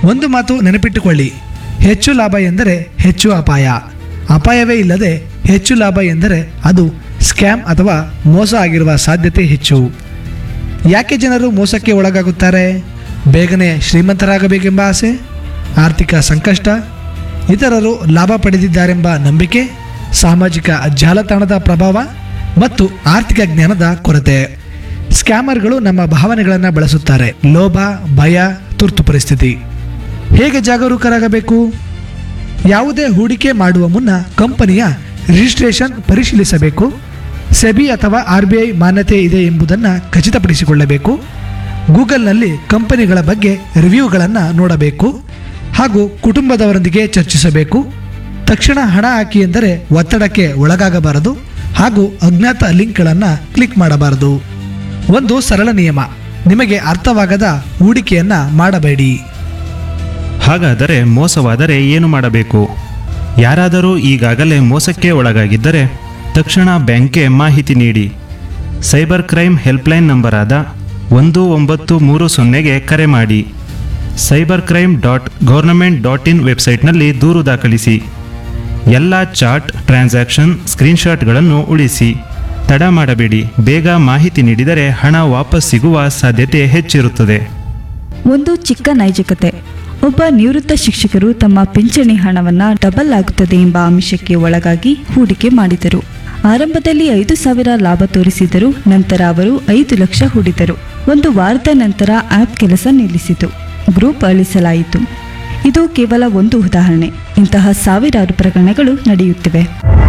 ಒಂದು ಮಾತು ನೆನಪಿಟ್ಟುಕೊಳ್ಳಿ ಹೆಚ್ಚು ಲಾಭ ಎಂದರೆ ಹೆಚ್ಚು ಅಪಾಯ ಅಪಾಯವೇ ಇಲ್ಲದೆ ಹೆಚ್ಚು ಲಾಭ ಎಂದರೆ ಅದು ಸ್ಕ್ಯಾಮ್ ಅಥವಾ ಮೋಸ ಆಗಿರುವ ಸಾಧ್ಯತೆ ಹೆಚ್ಚು ಯಾಕೆ ಜನರು ಮೋಸಕ್ಕೆ ಒಳಗಾಗುತ್ತಾರೆ ಬೇಗನೆ ಶ್ರೀಮಂತರಾಗಬೇಕೆಂಬ ಆಸೆ ಆರ್ಥಿಕ ಸಂಕಷ್ಟ ಇತರರು ಲಾಭ ಪಡೆದಿದ್ದಾರೆಂಬ ನಂಬಿಕೆ ಸಾಮಾಜಿಕ ಜಾಲತಾಣದ ಪ್ರಭಾವ ಮತ್ತು ಆರ್ಥಿಕ ಜ್ಞಾನದ ಕೊರತೆ ಸ್ಕ್ಯಾಮರ್ಗಳು ನಮ್ಮ ಭಾವನೆಗಳನ್ನು ಬಳಸುತ್ತಾರೆ ಲೋಭ ಭಯ ತುರ್ತು ಪರಿಸ್ಥಿತಿ ಹೇಗೆ ಜಾಗರೂಕರಾಗಬೇಕು ಯಾವುದೇ ಹೂಡಿಕೆ ಮಾಡುವ ಮುನ್ನ ಕಂಪನಿಯ ರಿಜಿಸ್ಟ್ರೇಷನ್ ಪರಿಶೀಲಿಸಬೇಕು ಸೆಬಿ ಅಥವಾ ಆರ್ ಬಿ ಐ ಮಾನ್ಯತೆ ಇದೆ ಎಂಬುದನ್ನು ಖಚಿತಪಡಿಸಿಕೊಳ್ಳಬೇಕು ಗೂಗಲ್ನಲ್ಲಿ ಕಂಪನಿಗಳ ಬಗ್ಗೆ ರಿವ್ಯೂಗಳನ್ನು ನೋಡಬೇಕು ಹಾಗೂ ಕುಟುಂಬದವರೊಂದಿಗೆ ಚರ್ಚಿಸಬೇಕು ತಕ್ಷಣ ಹಣ ಹಾಕಿ ಎಂದರೆ ಒತ್ತಡಕ್ಕೆ ಒಳಗಾಗಬಾರದು ಹಾಗೂ ಅಜ್ಞಾತ ಲಿಂಕ್ಗಳನ್ನು ಕ್ಲಿಕ್ ಮಾಡಬಾರದು ಒಂದು ಸರಳ ನಿಯಮ ನಿಮಗೆ ಅರ್ಥವಾಗದ ಹೂಡಿಕೆಯನ್ನು ಮಾಡಬೇಡಿ ಹಾಗಾದರೆ ಮೋಸವಾದರೆ ಏನು ಮಾಡಬೇಕು ಯಾರಾದರೂ ಈಗಾಗಲೇ ಮೋಸಕ್ಕೆ ಒಳಗಾಗಿದ್ದರೆ ತಕ್ಷಣ ಬ್ಯಾಂಕ್ಗೆ ಮಾಹಿತಿ ನೀಡಿ ಸೈಬರ್ ಕ್ರೈಮ್ ಹೆಲ್ಪ್ಲೈನ್ ನಂಬರಾದ ಒಂದು ಒಂಬತ್ತು ಮೂರು ಸೊನ್ನೆಗೆ ಕರೆ ಮಾಡಿ cyber crime dot government dot in ವೆಬ್ಸೈಟ್ನಲ್ಲಿ ದೂರು ದಾಖಲಿಸಿ ಎಲ್ಲ ಚಾಟ್ ಟ್ರಾನ್ಸಾಕ್ಷನ್ ಸ್ಕ್ರೀನ್ಶಾಟ್ಗಳನ್ನು ಉಳಿಸಿ ತಡ ಮಾಡಬೇಡಿ ಬೇಗ ಮಾಹಿತಿ ನೀಡಿದರೆ ಹಣ ವಾಪಸ್ ಸಿಗುವ ಸಾಧ್ಯತೆ ಹೆಚ್ಚಿರುತ್ತದೆ ಒಂದು ಚಿಕ್ಕ ನೈಜಕತೆ ಒಬ್ಬ ನಿವೃತ್ತ ಶಿಕ್ಷಕರು ತಮ್ಮ ಪಿಂಚಣಿ ಹಣವನ್ನ ಡಬಲ್ ಆಗುತ್ತದೆ ಎಂಬ ಆಮಿಷಕ್ಕೆ ಒಳಗಾಗಿ ಹೂಡಿಕೆ ಮಾಡಿದರು ಆರಂಭದಲ್ಲಿ ಐದು ಸಾವಿರ ಲಾಭ ತೋರಿಸಿದರು ನಂತರ ಅವರು ಐದು ಲಕ್ಷ ಹೂಡಿದರು ಒಂದು ವಾರದ ನಂತರ ಆಪ್ ಕೆಲಸ ನಿಲ್ಲಿಸಿತು ಗ್ರೂಪ್ ಅಳಿಸಲಾಯಿತು ಇದು ಕೇವಲ ಒಂದು ಉದಾಹರಣೆ ಇಂತಹ ಸಾವಿರಾರು ಪ್ರಕರಣಗಳು ನಡೆಯುತ್ತಿವೆ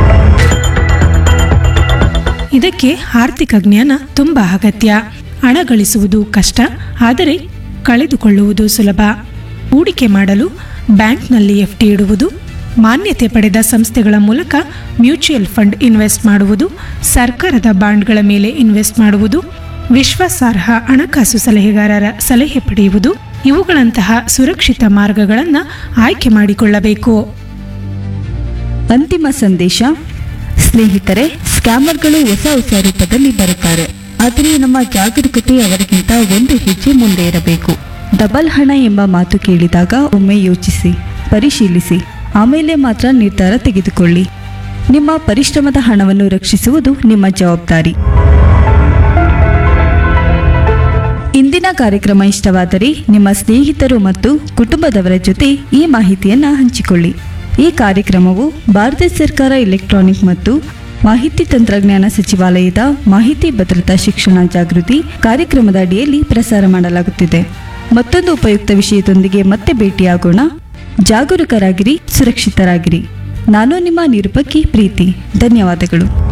ಇದಕ್ಕೆ ಆರ್ಥಿಕ ಜ್ಞಾನ ತುಂಬ ಅಗತ್ಯ ಹಣ ಗಳಿಸುವುದು ಕಷ್ಟ ಆದರೆ ಕಳೆದುಕೊಳ್ಳುವುದು ಸುಲಭ ಹೂಡಿಕೆ ಮಾಡಲು ಬ್ಯಾಂಕ್ನಲ್ಲಿ ಎಫ್ಡಿ ಇಡುವುದು ಮಾನ್ಯತೆ ಪಡೆದ ಸಂಸ್ಥೆಗಳ ಮೂಲಕ ಮ್ಯೂಚುಯಲ್ ಫಂಡ್ ಇನ್ವೆಸ್ಟ್ ಮಾಡುವುದು ಸರ್ಕಾರದ ಬಾಂಡ್ಗಳ ಮೇಲೆ ಇನ್ವೆಸ್ಟ್ ಮಾಡುವುದು ವಿಶ್ವಾಸಾರ್ಹ ಹಣಕಾಸು ಸಲಹೆಗಾರರ ಸಲಹೆ ಪಡೆಯುವುದು ಇವುಗಳಂತಹ ಸುರಕ್ಷಿತ ಮಾರ್ಗಗಳನ್ನು ಆಯ್ಕೆ ಮಾಡಿಕೊಳ್ಳಬೇಕು ಅಂತಿಮ ಸಂದೇಶ ಸ್ನೇಹಿತರೆ ಸ್ಕ್ಯಾಮರ್ಗಳು ಹೊಸ ಹೊಸ ರೂಪದಲ್ಲಿ ಬರುತ್ತಾರೆ ಆದರೆ ನಮ್ಮ ಜಾಗರೂಕತೆ ಅವರಿಗಿಂತ ಒಂದು ಹೆಜ್ಜೆ ಮುಂದೆ ಇರಬೇಕು ಡಬಲ್ ಹಣ ಎಂಬ ಮಾತು ಕೇಳಿದಾಗ ಒಮ್ಮೆ ಯೋಚಿಸಿ ಪರಿಶೀಲಿಸಿ ಆಮೇಲೆ ಮಾತ್ರ ನಿರ್ಧಾರ ತೆಗೆದುಕೊಳ್ಳಿ ನಿಮ್ಮ ಪರಿಶ್ರಮದ ಹಣವನ್ನು ರಕ್ಷಿಸುವುದು ನಿಮ್ಮ ಜವಾಬ್ದಾರಿ ಇಂದಿನ ಕಾರ್ಯಕ್ರಮ ಇಷ್ಟವಾದರೆ ನಿಮ್ಮ ಸ್ನೇಹಿತರು ಮತ್ತು ಕುಟುಂಬದವರ ಜೊತೆ ಈ ಮಾಹಿತಿಯನ್ನು ಹಂಚಿಕೊಳ್ಳಿ ಈ ಕಾರ್ಯಕ್ರಮವು ಭಾರತ ಸರ್ಕಾರ ಎಲೆಕ್ಟ್ರಾನಿಕ್ ಮತ್ತು ಮಾಹಿತಿ ತಂತ್ರಜ್ಞಾನ ಸಚಿವಾಲಯದ ಮಾಹಿತಿ ಭದ್ರತಾ ಶಿಕ್ಷಣ ಜಾಗೃತಿ ಕಾರ್ಯಕ್ರಮದ ಅಡಿಯಲ್ಲಿ ಪ್ರಸಾರ ಮಾಡಲಾಗುತ್ತಿದೆ ಮತ್ತೊಂದು ಉಪಯುಕ್ತ ವಿಷಯದೊಂದಿಗೆ ಮತ್ತೆ ಭೇಟಿಯಾಗೋಣ ಜಾಗರೂಕರಾಗಿರಿ ಸುರಕ್ಷಿತರಾಗಿರಿ ನಾನು ನಿಮ್ಮ ನಿರೂಪಕಿ ಪ್ರೀತಿ ಧನ್ಯವಾದಗಳು